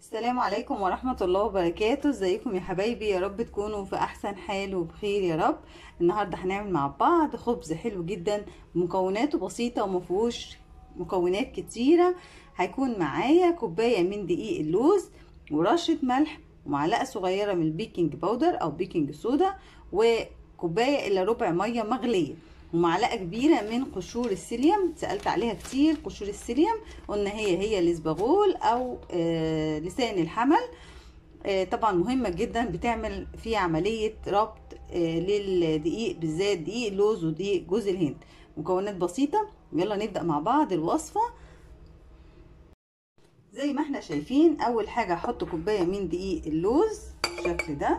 السلام عليكم ورحمة الله وبركاته ازيكم يا حبايبي يا رب تكونوا في احسن حال وبخير يا رب النهاردة هنعمل مع بعض خبز حلو جدا مكوناته بسيطة ومفهوش مكونات كتيرة هيكون معايا كوباية من دقيق اللوز ورشة ملح ومعلقة صغيرة من البيكنج باودر او بيكنج صودا وكوباية الا ربع مية مغلية ومعلقه كبيره من قشور السيليوم سالت عليها كتير قشور السيليوم قلنا هي هي الاسبغول او آه لسان الحمل آه طبعا مهمه جدا بتعمل في عمليه ربط آه للدقيق بالذات دقيق اللوز ودقيق جوز الهند مكونات بسيطه يلا نبدا مع بعض الوصفه زي ما احنا شايفين اول حاجه هحط كوبايه من دقيق اللوز بالشكل ده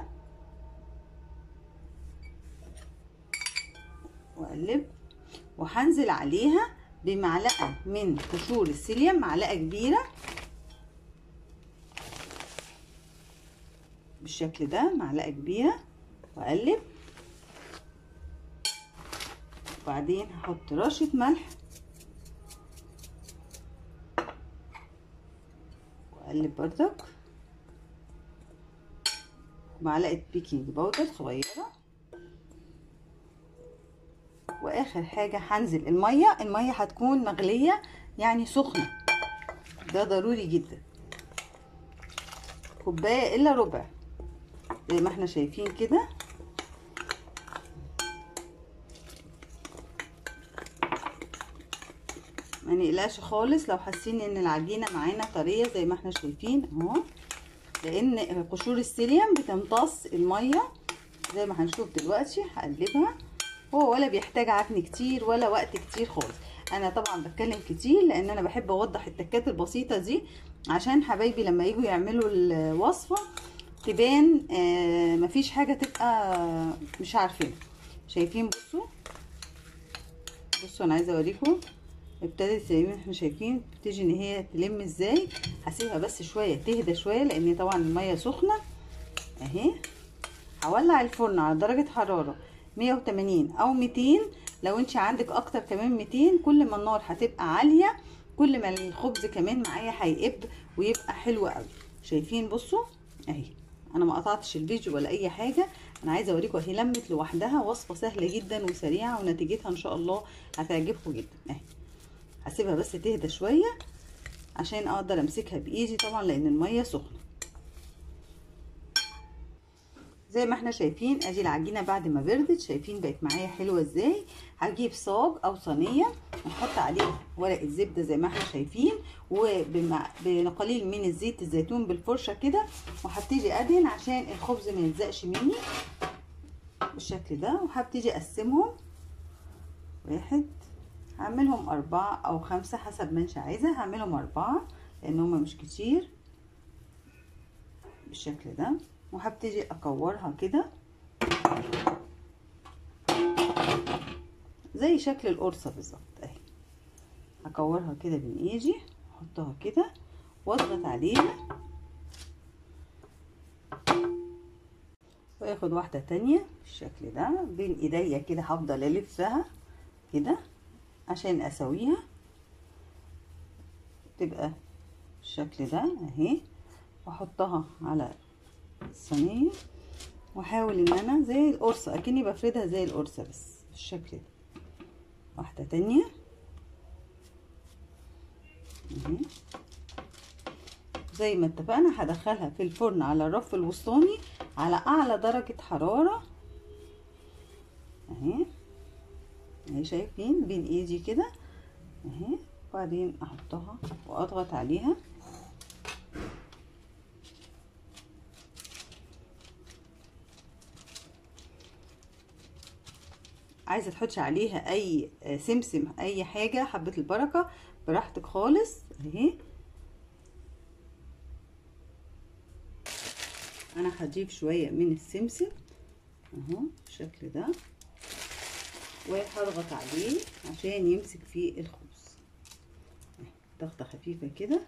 واقلب وهنزل عليها بمعلقه من قشور السيليوم معلقه كبيره بالشكل ده معلقه كبيره واقلب وبعدين هحط رشه ملح واقلب بردك معلقه بيكنج باودر صغيره واخر حاجه هنزل الميه الميه هتكون مغليه يعني سخنه ده ضروري جدا كوبايه الا ربع زي ما احنا شايفين كده ما نقلقش خالص لو حاسين ان العجينه معانا طريه زي ما احنا شايفين اهو لان قشور السيليوم بتمتص الميه زي ما هنشوف دلوقتي هقلبها هو ولا بيحتاج عجن كتير ولا وقت كتير خالص انا طبعا بتكلم كتير لان انا بحب اوضح التكات البسيطه دي عشان حبايبي لما يجوا يعملوا الوصفه تبان آه مفيش حاجه تبقى مش عارفين شايفين بصوا بصوا انا عايزه اوريكم ابتدت زي ما احنا شايفين بتيجي ان هي تلم ازاي هسيبها بس شويه تهدى شويه لان طبعا الميه سخنه اهي هولع الفرن على درجه حراره 180 او 200 لو انت عندك اكتر كمان 200 كل ما النار هتبقى عاليه كل ما الخبز كمان معايا هيقب ويبقى حلو قوي شايفين بصوا اهي انا ما قطعتش الفيديو ولا اي حاجه انا عايزه اوريكم اهي لمت لوحدها وصفه سهله جدا وسريعه ونتيجتها ان شاء الله هتعجبكم جدا اهي هسيبها بس تهدى شويه عشان اقدر امسكها بايدي طبعا لان الميه سخنه زي ما احنا شايفين ادي العجينه بعد ما بردت شايفين بقت معايا حلوه ازاي هجيب صاج او صينيه ونحط عليه ورقه زبده زي ما احنا شايفين وبقليل من الزيت الزيتون بالفرشه كده وهبتدي ادهن عشان الخبز ما يلزقش مني بالشكل ده وهبتدي اقسمهم واحد هعملهم اربعة او خمسة حسب ما انت عايزة هعملهم اربعة لان هما مش كتير بالشكل ده وهبتدي اكورها كده زي شكل القرصة بالظبط اهي هكورها كده بين ايدي احطها كده واضغط عليها واخد واحدة تانية بالشكل ده بين ايديا كده هفضل الفها كده عشان اسويها تبقى بالشكل ده اهي واحطها على الصينيه واحاول ان انا زي القرصه اكني بفردها زي القرصه بس بالشكل ده واحده تانية اهي زي ما اتفقنا هدخلها في الفرن على الرف الوسطاني على اعلى درجه حراره اهي اهي شايفين بين ايدي كده اهي وبعدين احطها واضغط عليها عايزه تحطي عليها اي سمسم اي حاجه حبه البركه براحتك خالص اهي انا هضيف شويه من السمسم اهو بالشكل ده وهضغط عليه عشان يمسك فيه الخبز ضغطه خفيفه كده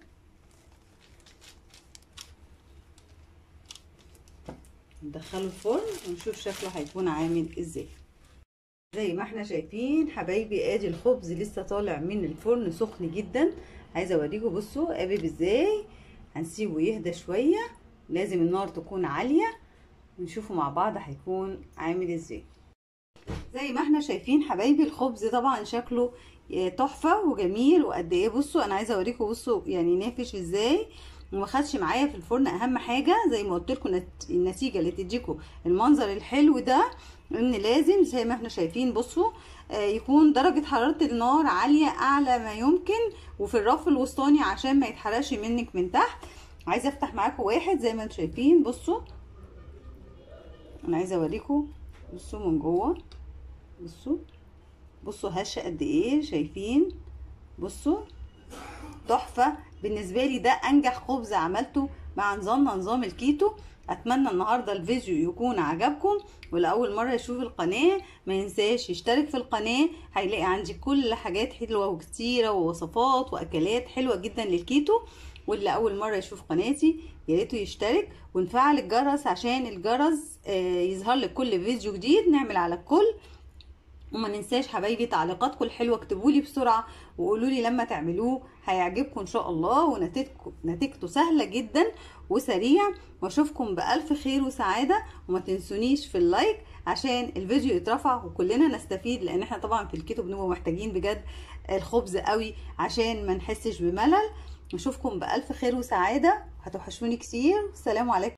ندخله الفرن ونشوف شكله هيكون عامل ازاي زي ما احنا شايفين حبايبي ادي الخبز لسه طالع من الفرن سخن جدا عايزه اوريكم بصوا قابب ازاي هنسيبه يهدى شويه لازم النار تكون عاليه ونشوفه مع بعض هيكون عامل ازاي زي ما احنا شايفين حبايبي الخبز طبعا شكله تحفه وجميل وقد ايه بصوا انا عايزه اوريكم بصوا يعني نافش ازاي وما خدش معايا في الفرن اهم حاجه زي ما قلت لكم النتيجه اللي تديكم المنظر الحلو ده ان لازم زي ما احنا شايفين بصوا يكون درجه حراره النار عاليه اعلى ما يمكن وفي الرف الوسطاني عشان ما يتحرقش منك من تحت عايزه افتح معاكم واحد زي ما انتم شايفين بصوا انا عايزه اوريكم بصوا من جوه بصوا بصوا هشه قد ايه شايفين بصوا تحفه بالنسبه لي ده انجح خبز عملته مع نظامنا نظام الكيتو اتمنى النهارده الفيديو يكون عجبكم ولاول مره يشوف القناه ما ينساش يشترك في القناه هيلاقي عندي كل حاجات حلوه وكتيره ووصفات واكلات حلوه جدا للكيتو واللي اول مره يشوف قناتي يا ريت يشترك ونفعل الجرس عشان الجرس يظهر لك كل فيديو جديد نعمل على الكل وما ننساش حبايبي تعليقاتكم الحلوه اكتبوا لي بسرعه وقولوا لي لما تعملوه هيعجبكم ان شاء الله ونتيجته نتيجته سهله جدا وسريع واشوفكم بالف خير وسعاده وما تنسونيش في اللايك عشان الفيديو يترفع وكلنا نستفيد لان احنا طبعا في الكيتو بنبقى محتاجين بجد الخبز قوي عشان ما نحسش بملل اشوفكم بالف خير وسعاده هتوحشوني كتير السلام عليكم